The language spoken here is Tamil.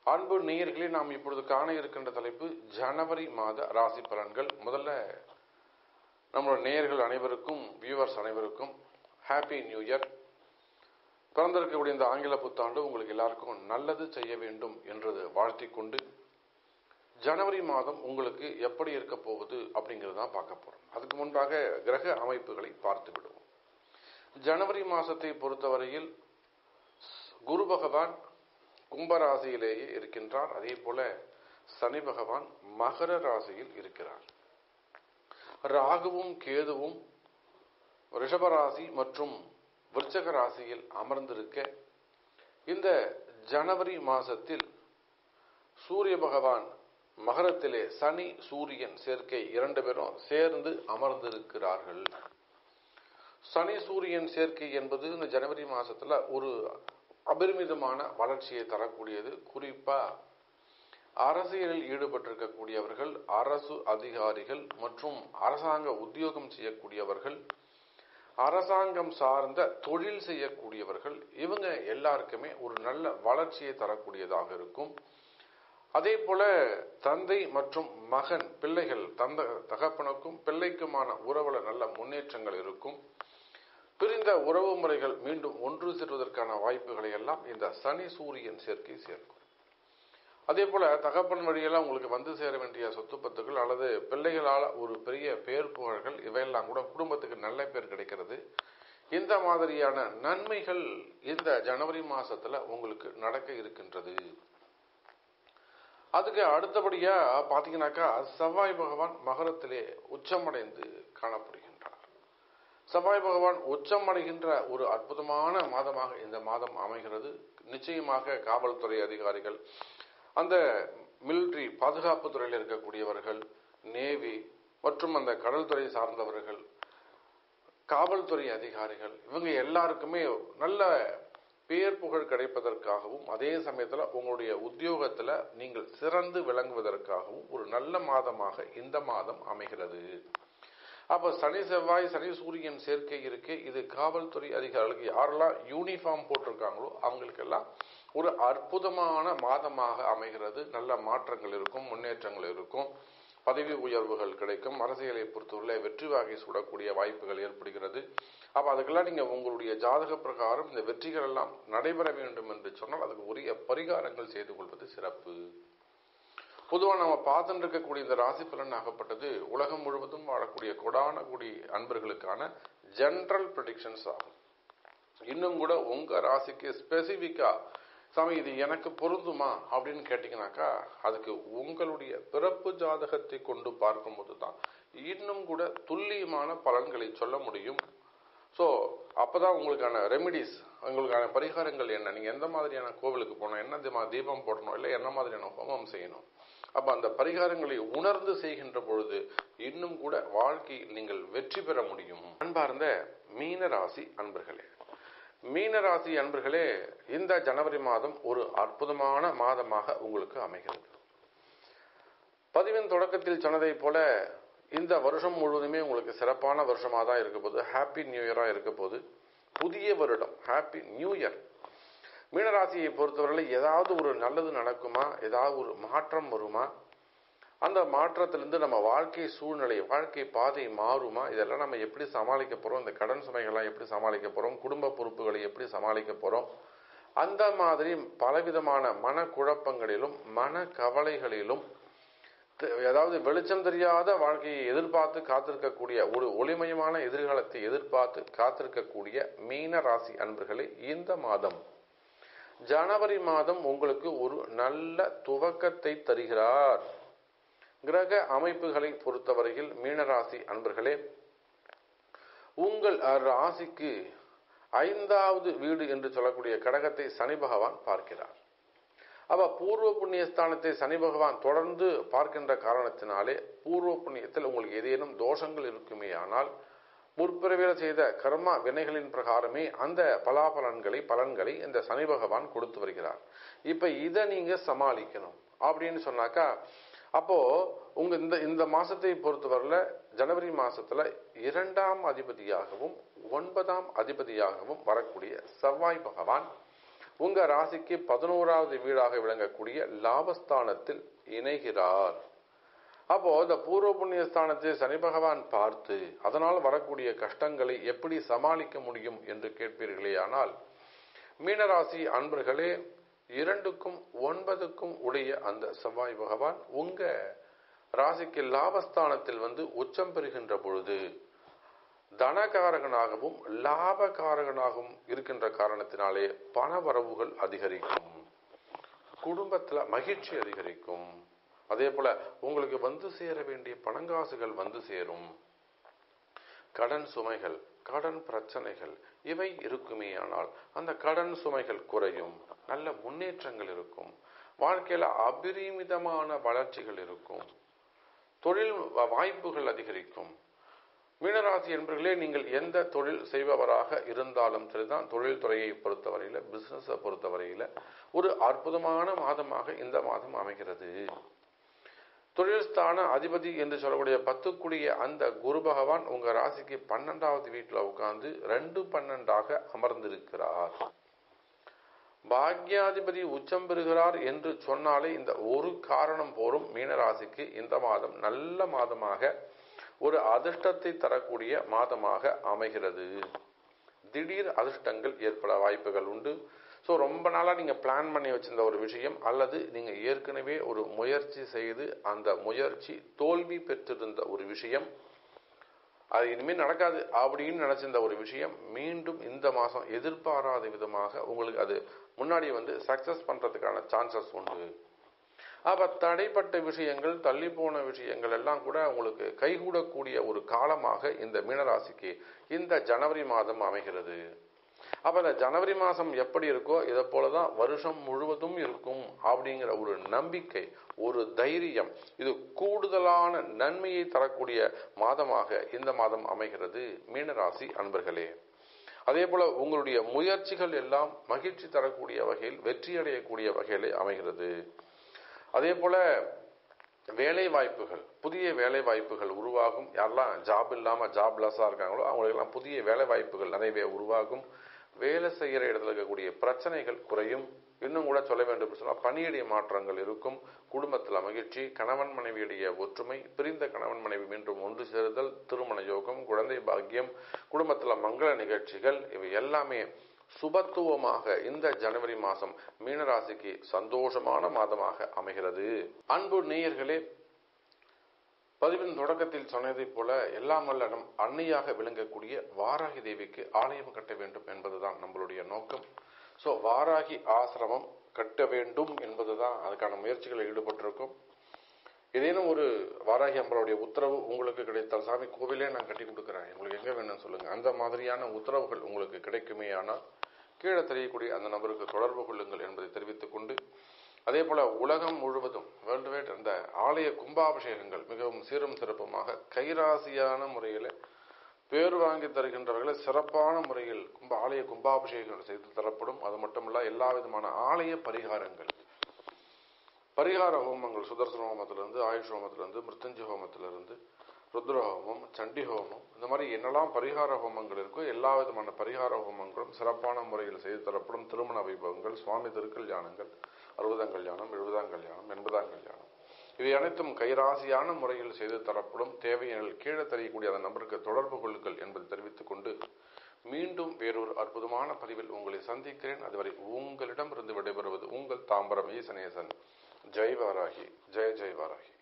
அன்பு நேயர்களே நாம் இப்பொழுது காண இருக்கின்ற தலைப்பு ஜனவரி மாத ராசி பலன்கள் முதல்ல நம்மளோட நேயர்கள் அனைவருக்கும் வியூவர்ஸ் அனைவருக்கும் ஹாப்பி நியூ இயர் பிறந்திருக்கக்கூடிய இந்த ஆங்கில புத்தாண்டு உங்களுக்கு எல்லாருக்கும் நல்லது செய்ய வேண்டும் என்றது வாழ்த்திக் கொண்டு ஜனவரி மாதம் உங்களுக்கு எப்படி இருக்க போகுது அப்படிங்கிறது தான் பார்க்க போறோம் அதுக்கு முன்பாக கிரக அமைப்புகளை பார்த்து விடுவோம் ஜனவரி மாசத்தை பொறுத்தவரையில் குரு பகவான் கும்பராசியிலேயே இருக்கின்றார் அதே போல சனி பகவான் மகர ராசியில் இருக்கிறார் ராகுவும் கேதுவும் ரிஷபராசி மற்றும் விருச்சக ராசியில் அமர்ந்திருக்க இந்த ஜனவரி மாசத்தில் சூரிய பகவான் மகரத்திலே சனி சூரியன் சேர்க்கை இரண்டு பேரும் சேர்ந்து அமர்ந்திருக்கிறார்கள் சனி சூரியன் சேர்க்கை என்பது இந்த ஜனவரி மாசத்துல ஒரு அபரிமிதமான வளர்ச்சியை தரக்கூடியது குறிப்பா அரசியலில் ஈடுபட்டிருக்கக்கூடியவர்கள் அரசு அதிகாரிகள் மற்றும் அரசாங்க உத்தியோகம் செய்யக்கூடியவர்கள் அரசாங்கம் சார்ந்த தொழில் செய்யக்கூடியவர்கள் இவங்க எல்லாருக்குமே ஒரு நல்ல வளர்ச்சியை தரக்கூடியதாக இருக்கும் அதே போல தந்தை மற்றும் மகன் பிள்ளைகள் தந்த தகப்பனுக்கும் பிள்ளைக்குமான உறவுல நல்ல முன்னேற்றங்கள் இருக்கும் பிரிந்த உறவு முறைகள் மீண்டும் ஒன்று சேர்வதற்கான வாய்ப்புகளை எல்லாம் இந்த சனி சூரியன் சேர்க்கை சேர்க்கும் அதே போல தகப்பன் வழியெல்லாம் உங்களுக்கு வந்து சேர வேண்டிய சொத்து பத்துகள் அல்லது பிள்ளைகளால் ஒரு பெரிய பேர் புகழ்கள் இவையெல்லாம் கூட குடும்பத்துக்கு நல்ல பேர் கிடைக்கிறது இந்த மாதிரியான நன்மைகள் இந்த ஜனவரி மாசத்துல உங்களுக்கு நடக்க இருக்கின்றது அதுக்கு அடுத்தபடியா பாத்தீங்கன்னாக்கா செவ்வாய் பகவான் மகரத்திலே உச்சமடைந்து காணப்படுகின்றார் செவ்வாய் பகவான் உச்சமடைகின்ற ஒரு அற்புதமான மாதமாக இந்த மாதம் அமைகிறது நிச்சயமாக காவல்துறை அதிகாரிகள் அந்த மிலிட்ரி பாதுகாப்பு துறையில் இருக்கக்கூடியவர்கள் நேவி மற்றும் அந்த கடல் துறை சார்ந்தவர்கள் காவல்துறை அதிகாரிகள் இவங்க எல்லாருக்குமே நல்ல பேர் புகழ் கிடைப்பதற்காகவும் அதே சமயத்தில் உங்களுடைய உத்தியோகத்தில் நீங்கள் சிறந்து விளங்குவதற்காகவும் ஒரு நல்ல மாதமாக இந்த மாதம் அமைகிறது அப்ப சனி செவ்வாய் சனி சூரியன் சேர்க்கை இருக்கு இது காவல்துறை அதிகாரிகளுக்கு யாரெல்லாம் யூனிஃபார்ம் போட்டிருக்காங்களோ அவங்களுக்கெல்லாம் ஒரு அற்புதமான மாதமாக அமைகிறது நல்ல மாற்றங்கள் இருக்கும் முன்னேற்றங்கள் இருக்கும் பதவி உயர்வுகள் கிடைக்கும் அரசியலை பொறுத்தவரை வெற்றி வாகை சூடக்கூடிய வாய்ப்புகள் ஏற்படுகிறது அப்ப அதுக்கெல்லாம் நீங்க உங்களுடைய ஜாதக பிரகாரம் இந்த வெற்றிகள் எல்லாம் நடைபெற வேண்டும் என்று சொன்னால் அதுக்கு உரிய பரிகாரங்கள் செய்து கொள்வது சிறப்பு பொதுவாக நம்ம பார்த்துட்டு இருக்கக்கூடிய இந்த ராசி பலன் ஆகப்பட்டது உலகம் முழுவதும் வாழக்கூடிய கொடான கூடி அன்பர்களுக்கான ஜென்ரல் ப்ரடிக்ஷன்ஸ் ஆகும் இன்னும் கூட உங்க ராசிக்கு ஸ்பெசிபிக்கா சாமி இது எனக்கு பொருந்துமா அப்படின்னு கேட்டீங்கன்னாக்கா அதுக்கு உங்களுடைய பிறப்பு ஜாதகத்தை கொண்டு பார்க்கும்போது தான் இன்னும் கூட துல்லியமான பலன்களை சொல்ல முடியும் ஸோ அப்பதான் உங்களுக்கான ரெமிடிஸ் உங்களுக்கான பரிகாரங்கள் என்ன நீங்க எந்த மாதிரியான கோவிலுக்கு போகணும் என்ன தீபம் போடணும் இல்லை என்ன மாதிரியான ஹோமம் செய்யணும் அப்ப அந்த பரிகாரங்களை உணர்ந்து செய்கின்ற பொழுது இன்னும் கூட வாழ்க்கையில் நீங்கள் வெற்றி பெற முடியும் அன்பார்ந்த மீன ராசி அன்பர்களே மீனராசி அன்பர்களே இந்த ஜனவரி மாதம் ஒரு அற்புதமான மாதமாக உங்களுக்கு அமைகிறது பதிவின் தொடக்கத்தில் சொன்னதை போல இந்த வருஷம் முழுவதுமே உங்களுக்கு சிறப்பான வருஷமாக தான் இருக்க போது ஹாப்பி நியூ இயரா இருக்க போது புதிய வருடம் ஹாப்பி நியூ இயர் மீனராசியை பொறுத்தவரையில் ஏதாவது ஒரு நல்லது நடக்குமா ஏதாவது ஒரு மாற்றம் வருமா அந்த மாற்றத்திலிருந்து நம்ம வாழ்க்கை சூழ்நிலை வாழ்க்கை பாதை மாறுமா இதெல்லாம் நம்ம எப்படி சமாளிக்க போறோம் இந்த கடன் சுமைகள்லாம் எப்படி சமாளிக்க போறோம் குடும்ப பொறுப்புகளை எப்படி சமாளிக்க போறோம் அந்த மாதிரி பலவிதமான மனக்குழப்பங்களிலும் மன கவலைகளிலும் அதாவது வெளிச்சம் தெரியாத வாழ்க்கையை எதிர்பார்த்து காத்திருக்கக்கூடிய ஒரு ஒளிமயமான எதிர்காலத்தை எதிர்பார்த்து காத்திருக்கக்கூடிய மீன ராசி அன்பர்களே இந்த மாதம் ஜனவரி மாதம் உங்களுக்கு ஒரு நல்ல துவக்கத்தை தருகிறார் கிரக அமைப்புகளை பொறுத்தவரையில் மீனராசி அன்பர்களே உங்கள் ராசிக்கு ஐந்தாவது வீடு என்று சொல்லக்கூடிய கடகத்தை சனி பகவான் பார்க்கிறார் அப்ப பூர்வ புண்ணியஸ்தானத்தை சனி பகவான் தொடர்ந்து பார்க்கின்ற காரணத்தினாலே பூர்வ புண்ணியத்தில் உங்களுக்கு ஏதேனும் தோஷங்கள் இருக்குமே ஆனால் முற்பிறவியில் செய்த கர்மா வினைகளின் பிரகாரமே அந்த பலாபலன்களை பலன்களை இந்த சனி பகவான் கொடுத்து வருகிறார் இப்ப இதை நீங்க சமாளிக்கணும் அப்படின்னு சொன்னாக்கா அப்போ உங்க இந்த இந்த மாசத்தை பொறுத்தவரையில ஜனவரி மாசத்துல இரண்டாம் அதிபதியாகவும் ஒன்பதாம் அதிபதியாகவும் வரக்கூடிய செவ்வாய் பகவான் உங்க ராசிக்கு பதினோராவது வீடாக விளங்கக்கூடிய லாபஸ்தானத்தில் இணைகிறார் அப்போ இந்த பூர்வ புண்ணிய ஸ்தானத்தை சனி பகவான் பார்த்து அதனால் வரக்கூடிய கஷ்டங்களை எப்படி சமாளிக்க முடியும் என்று கேட்பீர்களே ஆனால் மீனராசி அன்பர்களே இரண்டுக்கும் ஒன்பதுக்கும் உடைய அந்த செவ்வாய் பகவான் உங்க ராசிக்கு லாபஸ்தானத்தில் வந்து உச்சம் பெறுகின்ற பொழுது தனகாரகனாகவும் லாபகாரகனாகவும் இருக்கின்ற காரணத்தினாலே பண வரவுகள் அதிகரிக்கும் குடும்பத்துல மகிழ்ச்சி அதிகரிக்கும் அதே போல உங்களுக்கு வந்து சேர வேண்டிய பணங்காசுகள் வந்து சேரும் கடன் சுமைகள் கடன் பிரச்சனைகள் இவை இருக்குமே ஆனால் அந்த கடன் சுமைகள் குறையும் நல்ல முன்னேற்றங்கள் இருக்கும் வாழ்க்கையில அபரிமிதமான வளர்ச்சிகள் இருக்கும் தொழில் வாய்ப்புகள் அதிகரிக்கும் மீனராசி என்பர்களே நீங்கள் எந்த தொழில் செய்பவராக இருந்தாலும் சரிதான் தொழில் துறையை பொறுத்தவரையில பிசினஸை பொறுத்தவரையில ஒரு அற்புதமான மாதமாக இந்த மாதம் அமைகிறது தொழில் ஸ்தான அதிபதி என்று சொல்லக்கூடிய பத்துக்குடிய அந்த குரு பகவான் உங்க ராசிக்கு பன்னெண்டாவது வீட்டில் உட்கார்ந்து ரெண்டு பன்னெண்டாக அமர்ந்திருக்கிறார் பாக்யாதிபதி உச்சம் பெறுகிறார் என்று சொன்னாலே இந்த ஒரு காரணம் போரும் மீனராசிக்கு இந்த மாதம் நல்ல மாதமாக ஒரு அதிர்ஷ்டத்தை தரக்கூடிய மாதமாக அமைகிறது திடீர் அதிர்ஷ்டங்கள் ஏற்பட வாய்ப்புகள் உண்டு ஸோ ரொம்ப நாளாக நீங்கள் பிளான் பண்ணி வச்சிருந்த ஒரு விஷயம் அல்லது நீங்கள் ஏற்கனவே ஒரு முயற்சி செய்து அந்த முயற்சி தோல்வி பெற்றிருந்த ஒரு விஷயம் அது இனிமேல் நடக்காது அப்படின்னு நினைச்சிருந்த ஒரு விஷயம் மீண்டும் இந்த மாதம் எதிர்பாராத விதமாக உங்களுக்கு அது முன்னாடி வந்து சக்சஸ் பண்ணுறதுக்கான சான்சஸ் உண்டு அப்ப தடைப்பட்ட விஷயங்கள் தள்ளி போன விஷயங்கள் எல்லாம் கூட உங்களுக்கு கைகூடக்கூடிய ஒரு காலமாக இந்த மீனராசிக்கு இந்த ஜனவரி மாதம் அமைகிறது அப்ப இந்த ஜனவரி மாசம் எப்படி இருக்கோ இதை போலதான் வருஷம் முழுவதும் இருக்கும் அப்படிங்கிற ஒரு நம்பிக்கை ஒரு தைரியம் இது கூடுதலான நன்மையை தரக்கூடிய மாதமாக இந்த மாதம் அமைகிறது மீனராசி அன்பர்களே அதே போல உங்களுடைய முயற்சிகள் எல்லாம் மகிழ்ச்சி தரக்கூடிய வகையில் வெற்றி அடையக்கூடிய வகையிலே அமைகிறது அதே போல வேலை வாய்ப்புகள் புதிய வேலை வாய்ப்புகள் உருவாகும் யாரெல்லாம் ஜாப் இல்லாம ஜாப்லெஸ்ஸா இருக்காங்களோ அவங்களுக்கெல்லாம் புதிய வேலை வாய்ப்புகள் நிறையவே உருவாகும் வேலை செய்கிற இடத்துல இருக்கக்கூடிய பிரச்சனைகள் குறையும் இன்னும் கூட சொல்ல வேண்டும் சொன்னால் பணியிடைய மாற்றங்கள் இருக்கும் குடும்பத்தில் மகிழ்ச்சி கணவன் மனைவியுடைய ஒற்றுமை பிரிந்த கணவன் மனைவி மீண்டும் ஒன்று சேருதல் திருமண யோகம் குழந்தை பாக்கியம் குடும்பத்தில் மங்கள நிகழ்ச்சிகள் இவை எல்லாமே சுபத்துவமாக இந்த ஜனவரி மாதம் மீனராசிக்கு சந்தோஷமான மாதமாக அமைகிறது அன்பு நேயர்களே பதிவின் தொடக்கத்தில் சொன்னதைப் போல எல்லாம் வல்ல நம் அன்னையாக விளங்கக்கூடிய வாராகி தேவிக்கு ஆலயம் கட்ட வேண்டும் என்பதுதான் நம்மளுடைய நோக்கம் ஸோ வாராகி ஆசிரமம் கட்ட வேண்டும் என்பதுதான் அதுக்கான முயற்சிகளில் ஈடுபட்டிருக்கோம் ஏதேனும் ஒரு வாராகி அம்பளுடைய உத்தரவு உங்களுக்கு கிடைத்தால் சாமி கோவிலே நான் கட்டி கொடுக்குறேன் உங்களுக்கு எங்க வேணும்னு சொல்லுங்க அந்த மாதிரியான உத்தரவுகள் உங்களுக்கு கிடைக்குமே ஆனால் கீழே தெரியக்கூடிய அந்த நபருக்கு தொடர்பு கொள்ளுங்கள் என்பதை தெரிவித்துக் கொண்டு அதே போல உலகம் முழுவதும் வேர்ல்டு வைட் அந்த ஆலய கும்பாபிஷேகங்கள் மிகவும் சீரும் சிறப்புமாக கைராசியான முறையில் பேர் வாங்கி தருகின்றவர்களை சிறப்பான முறையில் கும்ப ஆலய கும்பாபிஷேகங்கள் செய்து தரப்படும் அது மட்டுமல்ல எல்லா விதமான ஆலய பரிகாரங்கள் பரிகார ஹோமங்கள் சுதர்சன ஹோமத்திலிருந்து ஆயுஷ் ஹோமத்திலிருந்து மிருத்யுஞ்சய ஹோமத்திலிருந்து ருத்ர ஹோமம் சண்டி ஹோமம் இந்த மாதிரி என்னெல்லாம் பரிகார ஹோமங்கள் இருக்கோ எல்லா விதமான பரிகார ஹோமங்களும் சிறப்பான முறையில் செய்து தரப்படும் திருமண வைபவங்கள் சுவாமி திருக்கல்யாணங்கள் அறுபதாம் கல்யாணம் எழுபதாம் கல்யாணம் எண்பதாம் கல்யாணம் இவை அனைத்தும் கைராசியான முறையில் செய்து தரப்படும் தேவையெனில் கீழே தெரியக்கூடிய அந்த நபருக்கு தொடர்பு கொள்ளுங்கள் என்பதை தெரிவித்துக் கொண்டு மீண்டும் வேறொரு அற்புதமான பதிவில் உங்களை சந்திக்கிறேன் அதுவரை உங்களிடமிருந்து விடைபெறுவது உங்கள் தாம்பரம் ஈசனேசன் ஜெய் வாராகி ஜெய ஜெய் வாராகி